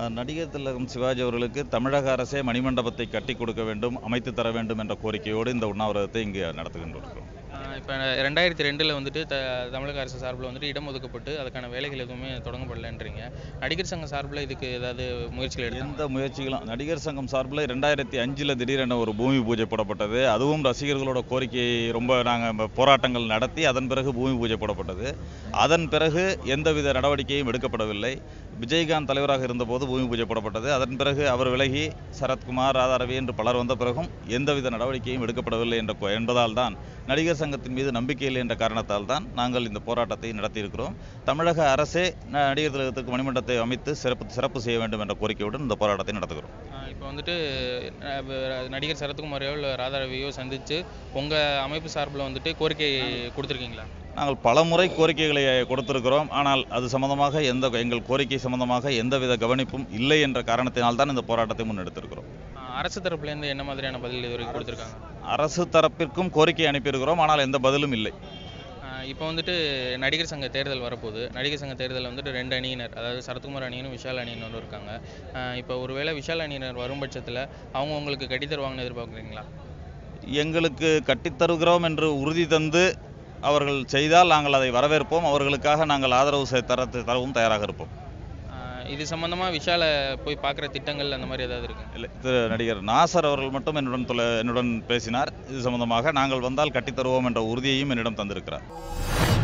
அஹ், நடிகர் திலகம் சிவாஜி அவர்களுக்கு தமிழக அரசே மணிமண்டபத்தை கட்டி கொடுக்க வேண்டும் அமைத்து தர வேண்டும் என்ற கோரிக்கையோடு இந்த உண்ணாவிரதத்தை இங்கு நடத்துகின்றோம் இப்போ ரெண்டாயிரத்தி ரெண்டில் வந்துட்டு த தமிழக அரசு சார்பில் வந்துட்டு இடம் ஒதுக்கப்பட்டு அதுக்கான வேலைகள் எதுவுமே தொடங்கப்படலைன்றீங்க நடிகர் சங்க சார்பில் இதுக்கு ஏதாவது முயற்சிகள் எடுத்தாங்க எந்த முயற்சிகளும் நடிகர் சங்கம் சார்பில் ரெண்டாயிரத்தி அஞ்சில் திடீரென ஒரு பூமி பூஜை போடப்பட்டது அதுவும் ரசிகர்களோட கோரிக்கை ரொம்ப நாங்கள் போராட்டங்கள் நடத்தி அதன் பிறகு பூமி பூஜை போடப்பட்டது அதன் பிறகு எந்தவித நடவடிக்கையும் எடுக்கப்படவில்லை விஜயகாந்த் தலைவராக இருந்தபோது பூமி பூஜை போடப்பட்டது அதன் பிறகு அவர் விலகி சரத்குமார் ராதாரவி என்று பலர் வந்த பிறகும் எந்தவித நடவடிக்கையும் எடுக்கப்படவில்லை என்ற கொ- என்பதால் தான் நடிகர் சங்கத்தின் மீது நம்பிக்கை இல்லை என்ற காரணத்தால் தான் நாங்கள் இந்த போராட்டத்தை நடத்தியிருக்கிறோம் தமிழக அரசே ந- நடிகர் திலகத்துக்கு மணிமண்டபத்தை அமைத்து சிறப்பு சிறப்பு செய்ய வேண்டும் என்ற கோரிக்கையுடன் இந்த போராட்டத்தை நடத்துகிறோம் இப்போ வந்துட்டு அஹ், வ- நடிகர் சரத்குமாரையோ இல்லை ராதாரவியோ சந்தித்து உங்கள் அமைப்பு சார்பில் வந்துட்டு கோரிக்கை கொடுத்துருக்கீங்களா நாங்கள் பல முறை கோரிக்கைகளை கொடுத்திருக்கிறோம் ஆனால் அது சம்பந்தமாக எந்த எங்கள் கோரிக்கை சம்பந்தமாக எந்தவித கவனிப்பும் இல்லை என்ற காரணத்தினால் தான் இந்த போராட்டத்தை முன்னெடுத்திருக்கிறோம் அஹ், அரசு தரப்புலேருந்து என்ன மாதிரியான பதில் இது வரைக்கும் கொடுத்துருக்காங்க அரசு தரப்பிற்கும் கோரிக்கை அனுப்பியிருக்கிறோம் ஆனால் எந்த பதிலும் இல்லை இப்போ வந்துட்டு நடிகர் சங்க தேர்தல் வரப்போகுது நடிகர் சங்க தேர்தலில் வந்துட்டு ரெண்டு அணியினர் அதாவது சரத்குமார் அணியினும் விஷால் அணியினரும் இருக்காங்க அஹ் இப்போ ஒருவேளை விஷால் அணியினர் வரும் பட்சத்தில் அவங்க உங்களுக்கு கட்டி தருவாங்கன்னு எதிர்பார்க்குறீங்களா எங்களுக்கு கட்டித்தருகிறோம் என்று உறுதி தந்து அவர்கள் செய்தால் நாங்கள் அதை வரவேற்போம் அவர்களுக்காக நாங்கள் ஆதரவு செ- தர தரவும் தயாராக இருப்போம் அஹ் இது சம்பந்தமா விஷாலை போய் பார்க்குற திட்டங்கள் அந்த மாதிரி ஏதாவது இருக்கு இல்லை திரு நடிகர் நாசர் அவர்கள் மட்டும் என்னுடன் தொலை என்னுடன் பேசினார் இது சம்பந்தமாக நாங்கள் வந்தால் கட்டித்தருவோம் என்ற உறுதியையும் என்னிடம் தந்திருக்கிறார்